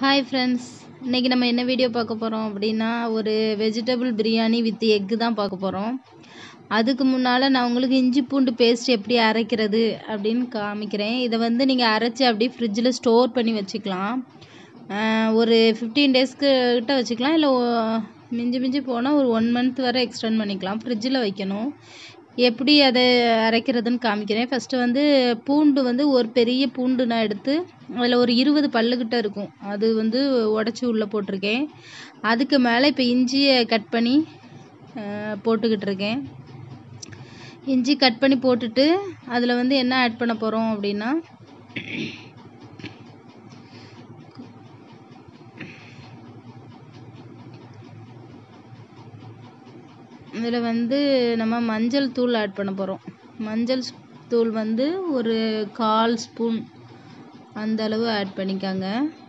hi friends இன்றைக்கி நம்ம என்ன வீடியோ பார்க்க போகிறோம் அப்படின்னா ஒரு வெஜிடபிள் பிரியாணி வித் எக்கு தான் பார்க்க போகிறோம் அதுக்கு முன்னால் நான் உங்களுக்கு இஞ்சி பூண்டு பேஸ்ட் எப்படி அரைக்கிறது அப்படின்னு காமிக்கிறேன் இதை வந்து நீங்கள் அரைச்சி அப்படியே ஃப்ரிட்ஜில் ஸ்டோர் பண்ணி வச்சுக்கலாம் ஆஹ் ஒரு ஃபிஃப்டீன் டேஸ்க்கு கிட்ட வச்சுக்கலாம் இல்லை மிஞ்சி மிஞ்சி போனால் ஒரு ஒன் மந்த் வரை எக்ஸ்டெண்ட் பண்ணிக்கலாம் ஃப்ரிட்ஜில் வைக்கணும் எப்படி அதை அரைக்கிறதுன்னு காமிக்கிறேன் ஃபஸ்ட்டு வந்து பூண்டு வந்து ஒரு பெரிய பூண்டு நான் எடுத்து அதில் ஒரு இருபது பல்லுக்கிட்ட இருக்கும் அது வந்து உடச்சி உள்ளே போட்டிருக்கேன் அதுக்கு மேலே இப்போ இஞ்சியை கட் பண்ணி ஆஹ் போட்டுக்கிட்டு இருக்கேன் இஞ்சி கட் பண்ணி போட்டுட்டு அதில் வந்து என்ன ஆட் பண்ண போகிறோம் அப்படின்னா இதில் வந்து நம்ம மஞ்சள் தூள் ஆட் பண்ண போகிறோம் மஞ்சள் ஸ்- தூள் வந்து ஒரு கால் ஸ்பூன் அந்த அளவு ஆட் பண்ணிக்காங்க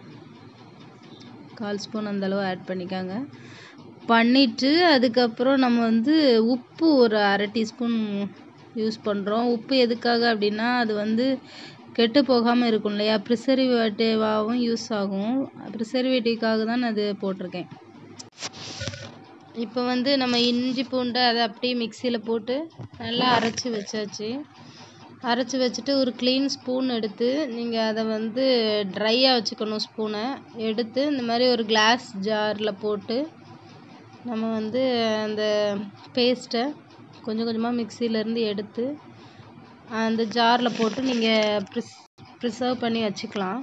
கால் ஸ்பூன் அந்த அளவு ஆட் பண்ணிக்காங்க பண்ணிட்டு அதுக்கப்புறம் நம்ம வந்து உப்பு ஒரு அரை டீஸ்பூன் யூஸ் பண்ணுறோம் உப்பு எதுக்காக அப்படின்னா அது வந்து கெட்டு போகாமல் இருக்கும் இல்லையா ப்ரிசர்வேட்டிவாகவும் யூஸ் ஆகும் ப்ரிசர்வேட்டிவ்காக தான் நான் அது போட்டிருக்கேன் இப்போ வந்து நம்ம இஞ்சி பூண்டை அதை அப்படியே மிக்சியில் போட்டு நல்லா அரைச்சி வச்சாச்சு அரைச்சி வச்சுட்டு ஒரு க்ளீன் ஸ்பூன் எடுத்து நீங்கள் அதை வந்து ட்ரையாக வச்சுக்கணும் ஸ்பூனை எடுத்து இந்த மாதிரி ஒரு கிளாஸ் ஜாரில் போட்டு நம்ம வந்து அந்த பேஸ்ட்டை கொஞ்சம் கொஞ்சமாக மிக்சியிலேருந்து எடுத்து அந்த ஜாரில் போட்டு நீங்கள் ப்ரிஸ் ப்ரிசர்வ் பண்ணி வச்சுக்கலாம்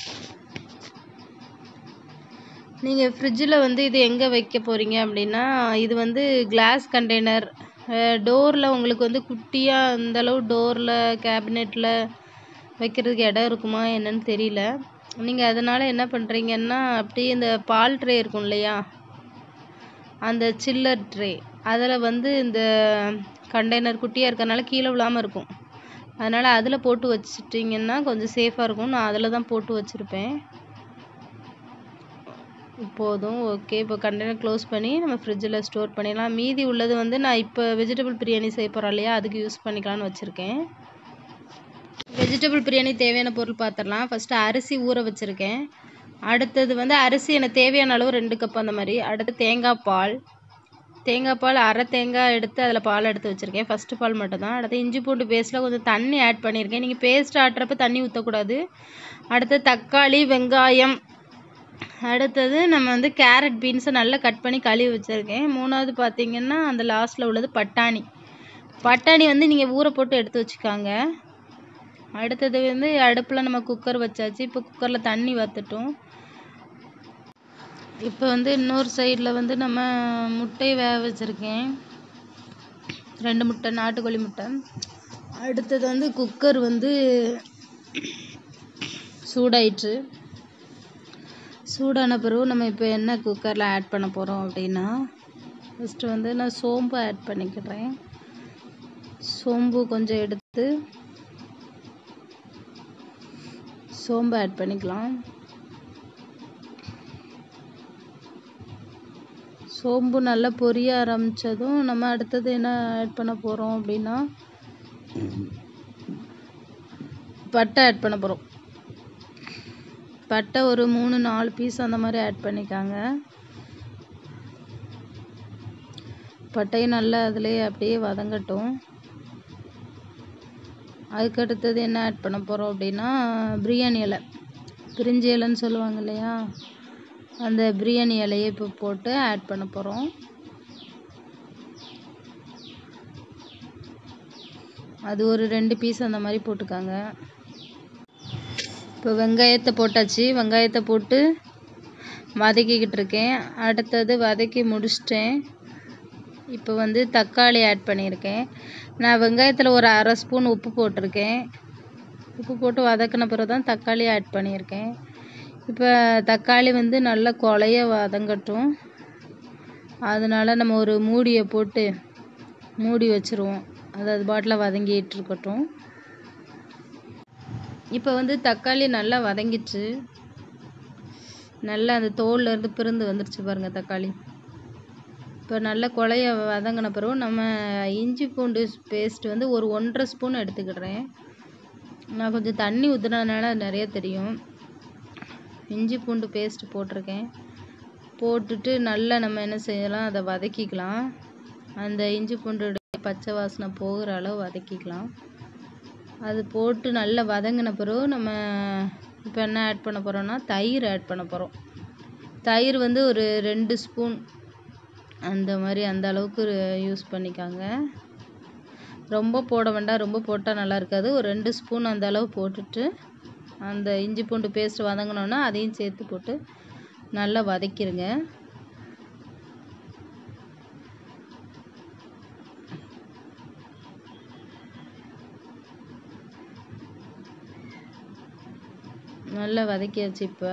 நீங்கள் ஃப்ரிட்ஜில் வந்து இது எங்கே வைக்க போகிறீங்க அப்படின்னா இது வந்து கிளாஸ் கண்டெய்னர் டோரில் உங்களுக்கு வந்து குட்டியாக அந்த அளவு டோரில் கேபினெட்டில் வைக்கிறதுக்கு இடம் இருக்குமா என்னன்னு தெரியல நீங்கள் அதனால் என்ன பண்ணுறீங்கன்னா அப்படியே இந்த பால் ட்ரே இருக்கும் இல்லையா அந்த சில்லர் ட்ரே அதில் வந்து இந்த கண்டெய்னர் குட்டியாக இருக்கறனால கீழே விழாமல் இருக்கும் அதனால் அதில் போட்டு வச்சிட்டிங்கன்னா கொஞ்சம் சேஃபாக இருக்கும் நான் அதில் தான் போட்டு வச்சுருப்பேன் போதும் ஓகே இப்போ கண்டெய்னர் க்ளோஸ் பண்ணி நம்ம ஃப்ரிட்ஜில் ஸ்டோர் பண்ணிடலாம் மீதி உள்ளது வந்து நான் இப்போ வெஜிடபிள் பிரியாணி செய்ய போகிறோம் இல்லையா அதுக்கு யூஸ் பண்ணிக்கலாம்னு வச்சுருக்கேன் வெஜிடபிள் பிரியாணி தேவையான பொருள் பார்த்துடலாம் ஃபஸ்ட்டு அரிசி ஊற வச்சுருக்கேன் அடுத்தது வந்து அரிசி எனக்கு தேவையான அளவு ரெண்டு கப் அந்த மாதிரி அடுத்து தேங்காய் பால் தேங்காய் பால் அரை தேங்காய் எடுத்து அதில் பால் எடுத்து வச்சுருக்கேன் ஃபஸ்ட்டு பால் மட்டும் தான் அடுத்து இஞ்சி பூண்டு பேஸ்ட்டில் கொஞ்சம் தண்ணி ஆட் பண்ணியிருக்கேன் நீங்கள் பேஸ்ட் ஆட்டுறப்ப தண்ணி ஊற்றக்கூடாது அடுத்து தக்காளி வெங்காயம் அடுத்தது நம்ம வந்து கேரட் பீன்ஸை நல்லா கட் பண்ணி கழுவி வச்சுருக்கேன் மூணாவது பார்த்தீங்கன்னா அந்த லாஸ்ட்டில் உள்ளது பட்டாணி பட்டாணி வந்து நீங்கள் ஊற போட்டு எடுத்து வச்சுக்காங்க அடுத்தது வந்து அடுப்பில் நம்ம குக்கர் வச்சாச்சு இப்போ குக்கரில் தண்ணி வத்துட்டோம் இப்போ வந்து இன்னொரு சைடில் வந்து நம்ம முட்டையை வேக வச்சுருக்கேன் ரெண்டு முட்டை நாட்டுக்கோழி முட்டை அடுத்தது வந்து குக்கர் வந்து சூடாயிற்று சூடான பிறகு நம்ம இப்போ என்ன குக்கரில் ஆட் பண்ண போகிறோம் அப்படின்னா ஃபஸ்ட்டு வந்து நான் சோம்பு ஆட் பண்ணிக்கிறேன் சோம்பு கொஞ்சம் எடுத்து சோம்பு ஆட் பண்ணிக்கலாம் சோம்பு நல்லா பொரிய ஆரம்பித்ததும் நம்ம அடுத்தது என்ன ஆட் பண்ண போகிறோம் அப்படின்னா பட்டை ஆட் பண்ண போகிறோம் பட்டை ஒரு மூணு நாலு பீஸ் அந்த மாதிரி ஆட் பண்ணிக்காங்க பட்டையும் நல்லா அதுலேயே அப்படியே வதங்கட்டும் அதுக்கு அடுத்தது என்ன ஆட் பண்ண போகிறோம் அப்படின்னா பிரியாணி இலை பிரிஞ்சி இலைன்னு சொல்லுவாங்க இல்லையா அந்த பிரியாணி இலையை இப்போ போட்டு ஆட் பண்ண போகிறோம் அது ஒரு ரெண்டு பீஸ் அந்த மாதிரி போட்டுக்காங்க இப்போ வெங்காயத்தை போட்டாச்சு வெங்காயத்தை போட்டு வதக்கிக்கிட்டு இருக்கேன் அடுத்தது வதக்கி முடிச்சிட்டேன் இப்போ வந்து தக்காளி ஆட் பண்ணியிருக்கேன் நான் வெங்காயத்தில் ஒரு அரை ஸ்பூன் உப்பு போட்டிருக்கேன் உப்பு போட்டு வதக்கின பிறகு தான் தக்காளி ஆட் பண்ணியிருக்கேன் இப்போ தக்காளி வந்து நல்லா கொலைய வதங்கட்டும் அதனால நம்ம ஒரு மூடியை போட்டு மூடி வச்சுருவோம் அது அது பாட்டில் வதங்கிட்டு இருக்கட்டும் இப்போ வந்து தக்காளி நல்லா வதங்கிச்சு நல்லா அந்த தோல்ல இருந்து பிரிந்து வந்துருச்சு பாருங்கள் தக்காளி இப்போ நல்லா கொலைய வதங்கின பிறகு நம்ம இஞ்சி பூண்டு பேஸ்ட் வந்து ஒரு ஒன்றரை ஸ்பூன் எடுத்துக்கிடுறேன் நான் கொஞ்சம் தண்ணி ஊற்றுனதுனால நிறைய தெரியும் இஞ்சி பூண்டு பேஸ்ட் போட்டிருக்கேன் போட்டுட்டு நல்லா நம்ம என்ன செய்யலாம் அதை வதக்கிக்கலாம் அந்த இஞ்சி பூண்டு பச்சை வாசனை போகிற அளவு வதக்கிக்கலாம் அது போட்டு நல்லா வதங்கின பிறகு நம்ம இப்போ என்ன ஆட் பண்ண போகிறோம்னா தயிர் ஆட் பண்ண போகிறோம் தயிர் வந்து ஒரு ரெண்டு ஸ்பூன் அந்த மாதிரி அந்த அளவுக்கு யூஸ் பண்ணிக்காங்க ரொம்ப போட வேண்டாம் ரொம்ப போட்டால் நல்லா இருக்காது ஒரு ரெண்டு ஸ்பூன் அந்த அளவு போட்டுட்டு அந்த இஞ்சி பூண்டு பேஸ்ட் வதங்கினோன்னா அதையும் சேர்த்து போட்டு நல்லா வதக்கிடுங்க நல்லா வதக்கியாச்சு இப்போ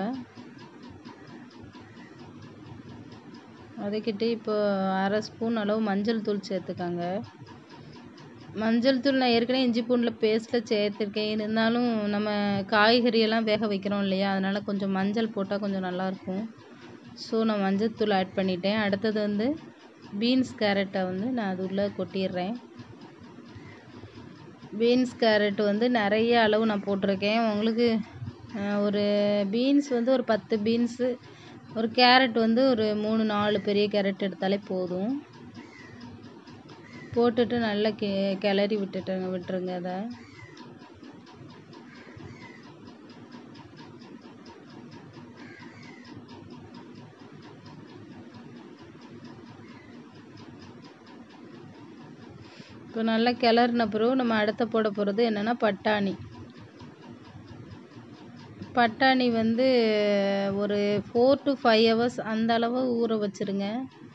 வதக்கிட்டு இப்போ அரை ஸ்பூன் அளவு மஞ்சள் தூள் சேர்த்துக்காங்க மஞ்சள் தூள் நான் ஏற்கனவே இஞ்சி பூண்டில் பேஸ்ட்டில் சேர்த்துருக்கேன் இருந்தாலும் நம்ம காய்கறியெல்லாம் வேக வைக்கிறோம் இல்லையா அதனால் கொஞ்சம் மஞ்சள் போட்டால் கொஞ்சம் நல்லாயிருக்கும் ஸோ நான் மஞ்சள் தூள் ஆட் பண்ணிட்டேன் அடுத்தது வந்து பீன்ஸ் கேரட்டை வந்து நான் அது உள்ளே கொட்டிடுறேன் பீன்ஸ் கேரட் வந்து நிறைய அளவு நான் போட்டிருக்கேன் உங்களுக்கு ஒரு பீன்ஸ் வந்து ஒரு பத்து பீன்ஸு ஒரு கேரட் வந்து ஒரு மூணு நாலு பெரிய கேரட் எடுத்தாலே போதும் போட்டுட்டு நல்லா கெ கிளறி விட்டுட்டுங்க விட்டுருங்க அதை இப்போ நல்லா கிளறின பிறகு நம்ம அடுத்த போட போகிறது என்னென்னா பட்டாணி பட்டாணி வந்து ஒரு ஃபோர் டு ஃபைவ் ஹவர்ஸ் அந்த அளவு ஊற வச்சுருங்க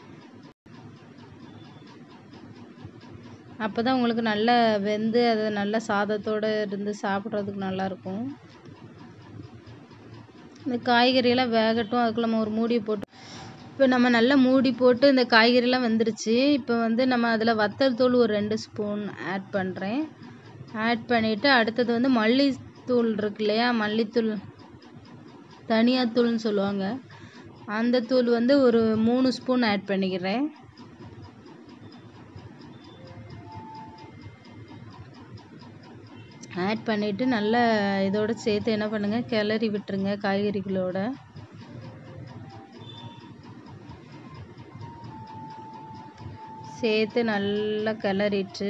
அப்போ தான் உங்களுக்கு நல்லா வெந்து அது நல்ல சாதத்தோடு இருந்து சாப்பிட்றதுக்கு நல்லாயிருக்கும் இந்த காய்கறியெல்லாம் வேகட்டும் அதுக்குள்ள நம்ம ஒரு மூடியை போட்டு இப்போ நம்ம நல்லா மூடி போட்டு இந்த காய்கறிலாம் வெந்துருச்சு இப்போ வந்து நம்ம அதில் வத்தல் தூள் ஒரு ரெண்டு ஸ்பூன் ஆட் பண்ணுறேன் ஆட் பண்ணிவிட்டு அடுத்தது வந்து மல்லித்தூள் இருக்கு இல்லையா மல்லித்தூள் தனியாத்தூள்னு சொல்லுவாங்க அந்த தூள் வந்து ஒரு மூணு ஸ்பூன் ஆட் பண்ணிக்கிறேன் ஆட் பண்ணிவிட்டு நல்லா இதோட சேர்த்து என்ன பண்ணுங்கள் கிளறி விட்டுருங்க காய்கறிகளோட சேர்த்து நல்லா கிளறிட்டு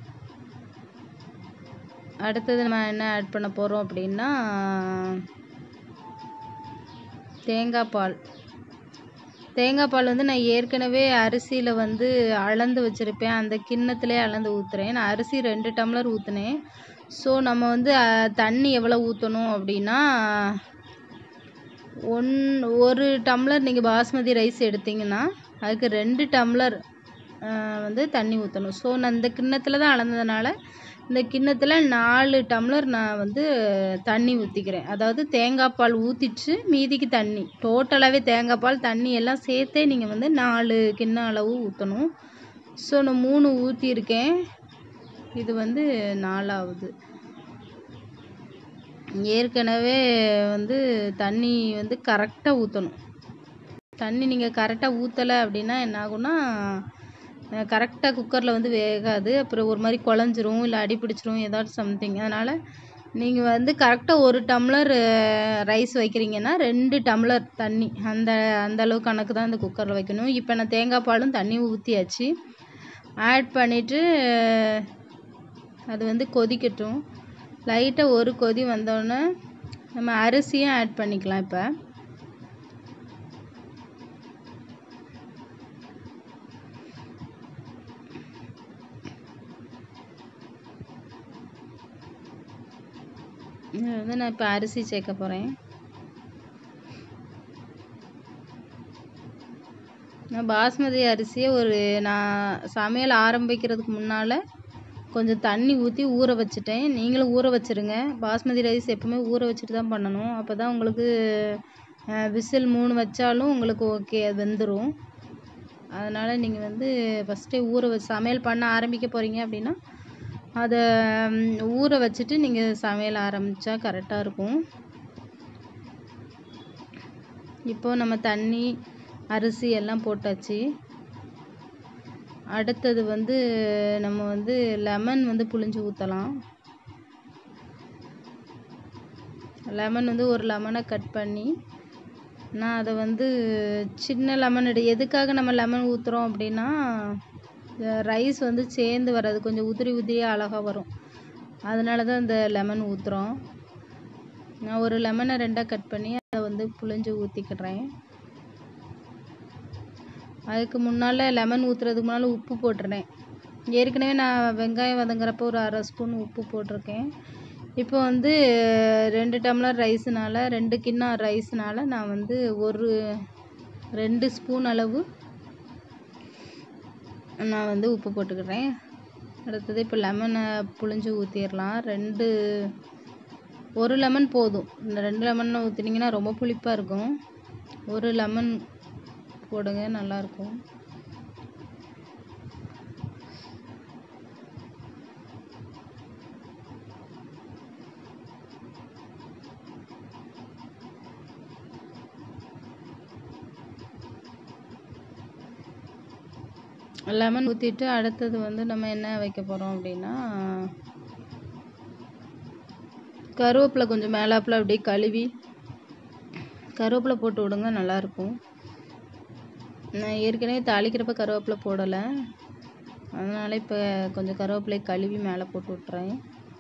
அடுத்தது நம்ம என்ன ஆட் பண்ண போகிறோம் அப்படின்னா தேங்காய் பால் தேங்காய் பால் வந்து நான் ஏற்கனவே அரிசியில் வந்து அளந்து வச்சுருப்பேன் அந்த கிண்ணத்துலேயே அளந்து ஊற்றுறேன் நான் அரிசி ரெண்டு டம்ளர் ஊற்றினேன் ஸோ நம்ம வந்து தண்ணி எவ்வளோ ஊற்றணும் அப்படின்னா ஒன் ஒரு டம்ளர் நீங்கள் பாஸ்மதி ரைஸ் எடுத்திங்கன்னா அதுக்கு ரெண்டு டம்ளர் வந்து தண்ணி ஊற்றணும் ஸோ நான் இந்த கிண்ணத்தில் தான் அளந்ததுனால இந்த கிண்ணத்தில் நாலு டம்ளர் நான் வந்து தண்ணி ஊற்றிக்கிறேன் அதாவது தேங்காய் பால் ஊற்றிட்டு மீதிக்கு தண்ணி டோட்டலாகவே தேங்காய் பால் தண்ணி எல்லாம் சேர்த்தே நீங்கள் வந்து நாலு கிண்ணம் அளவு ஊற்றணும் ஸோ நான் மூணு ஊற்றியிருக்கேன் இது வந்து நாலாவது ஏற்கனவே வந்து தண்ணி வந்து கரெக்டாக ஊற்றணும் தண்ணி நீங்கள் கரெக்டாக ஊற்றலை அப்படின்னா என்ன ஆகும்னா கரெக்டாக குக்கரில் வந்து வேகாது அப்புறம் ஒரு மாதிரி குழஞ்சிரும் இல்லை அடி பிடிச்சிரும் ஏதாச்சும் சம்திங் அதனால் நீங்கள் வந்து கரெக்டாக ஒரு டம்ளர் ரைஸ் வைக்கிறீங்கன்னா ரெண்டு டம்ளர் தண்ணி அந்த அந்த அளவு கணக்கு தான் இந்த குக்கரில் வைக்கணும் இப்போ நான் தேங்காய் பாலும் தண்ணி ஊற்றியாச்சு ஆட் பண்ணிவிட்டு அது வந்து கொதிக்கட்டும் லைட்டாக ஒரு கொதி வந்தோடனே நம்ம அரிசியும் ஆட் பண்ணிக்கலாம் இப்போ இது வந்து நான் இப்போ அரிசி சேர்க்க போகிறேன் நான் பாஸ்மதி அரிசியை ஒரு நான் சமையல் ஆரம்பிக்கிறதுக்கு முன்னால் கொஞ்சம் தண்ணி ஊற்றி ஊற வச்சுட்டேன் நீங்களும் ஊற வச்சுருங்க பாஸ்மதி ரைஸ் எப்பவுமே ஊற வச்சுட்டு தான் பண்ணணும் அப்போ தான் உங்களுக்கு விசில் மூணு வச்சாலும் உங்களுக்கு ஓகே அது வெந்துடும் அதனால் நீங்கள் வந்து ஃபஸ்ட்டே ஊற வச்சு சமையல் பண்ண ஆரம்பிக்க போகிறீங்க அப்படின்னா அதை ஊற வச்சுட்டு நீங்கள் சமையல் ஆரம்பித்தா கரெக்டாக இருக்கும் இப்போ நம்ம தண்ணி அரிசி எல்லாம் போட்டாச்சு அடுத்தது வந்து நம்ம வந்து லெமன் வந்து புழிஞ்சு ஊற்றலாம் லெமன் வந்து ஒரு லெமனை கட் பண்ணி நான் அதை வந்து சின்ன லெமன் எடு எதுக்காக நம்ம லெமன் ஊற்றுறோம் அப்படின்னா ரைஸ் வந்து சேர்ந்து வராது கொஞ்சம் உதிரி உதிரியாக அழகாக வரும் அதனால தான் இந்த லெமன் ஊற்றுறோம் நான் ஒரு லெமனை ரெண்டாக கட் பண்ணி அதை வந்து புழிஞ்சு ஊற்றிக்கிடுறேன் அதுக்கு முன்னால் லெமன் ஊற்றுறதுக்கு முன்னால் உப்பு போட்டுறேன் ஏற்கனவே நான் வெங்காயம் வதங்குறப்போ ஒரு அரை ஸ்பூன் உப்பு போட்டிருக்கேன் இப்போ வந்து ரெண்டு டம்ளர் ரைஸ்னால ரெண்டு கிண்ணம் ரைஸ்னால நான் வந்து ஒரு ரெண்டு ஸ்பூன் அளவு நான் வந்து உப்பு போட்டுக்கிறேன் அடுத்தது இப்போ லெமனை புழிஞ்சு ஊற்றிடலாம் ரெண்டு ஒரு லெமன் போதும் இந்த ரெண்டு லெமன் ஊற்றினீங்கன்னா ரொம்ப புளிப்பாக இருக்கும் ஒரு லெமன் போடுங்க நல்லாயிருக்கும் லெமன் ஊற்றிட்டு அடுத்தது வந்து நம்ம என்ன வைக்க போகிறோம் அப்படின்னா கருவேப்பிலை கொஞ்சம் மேலாப்பில் அப்படியே கழுவி கருவேப்பிலை போட்டு விடுங்க நல்லாயிருக்கும் நான் ஏற்கனவே தாளிக்கிறப்ப கருவேப்பிலை போடலை அதனால் இப்போ கொஞ்சம் கருவேப்பிலை கழுவி மேலே போட்டு விட்றேன்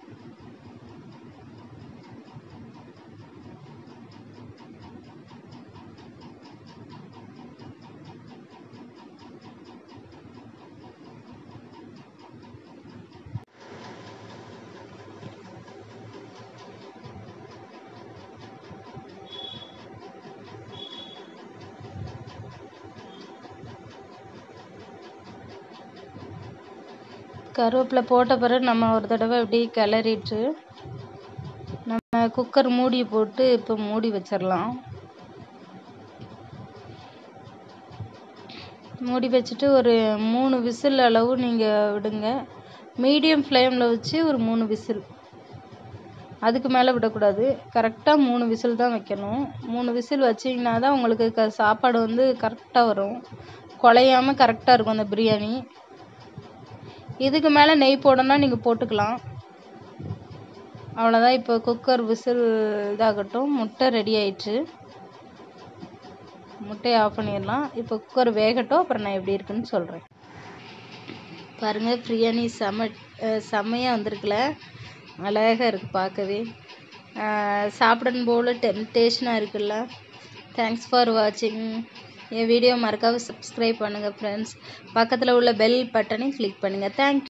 கருவேப்பிலை போட்ட பிறகு நம்ம ஒரு தடவை இப்படி கிளறிட்டு நம்ம குக்கர் மூடி போட்டு இப்போ மூடி வச்சிடலாம் மூடி வச்சுட்டு ஒரு மூணு விசில் அளவு நீங்கள் விடுங்க மீடியம் ஃப்ளேமில் வச்சு ஒரு மூணு விசில் அதுக்கு மேலே விடக்கூடாது கரெக்டாக மூணு விசில் தான் வைக்கணும் மூணு விசில் வச்சிங்கன்னா தான் உங்களுக்கு க சாப்பாடு வந்து கரெக்டாக வரும் குலையாமல் கரெக்டாக இருக்கும் அந்த பிரியாணி இதுக்கு மேலே நெய் போடணும்னா நீங்கள் போட்டுக்கலாம் அவ்வளோதான் இப்போ குக்கர் விசில் இதாகட்டும் முட்டை ரெடி ஆயிடுச்சு முட்டையை ஆஃப் பண்ணிடலாம் இப்போ குக்கர் வேகட்டும் அப்புறம் நான் எப்படி இருக்குன்னு சொல்கிறேன் பாருங்கள் பிரியாணி செம செம்மையாக வந்திருக்குல அழகாக இருக்குது பார்க்கவே சாப்பிடணும் போல் டெம்டேஷனாக இருக்குல்ல தேங்க்ஸ் ஃபார் வாட்சிங் என் வீடியோ மறக்காம சப்ஸ்கிரைப் பண்ணுங்கள் ஃப்ரெண்ட்ஸ் பக்கத்தில் உள்ள பெல் பட்டனை கிளிக் பண்ணுங்கள் தேங்க்யூ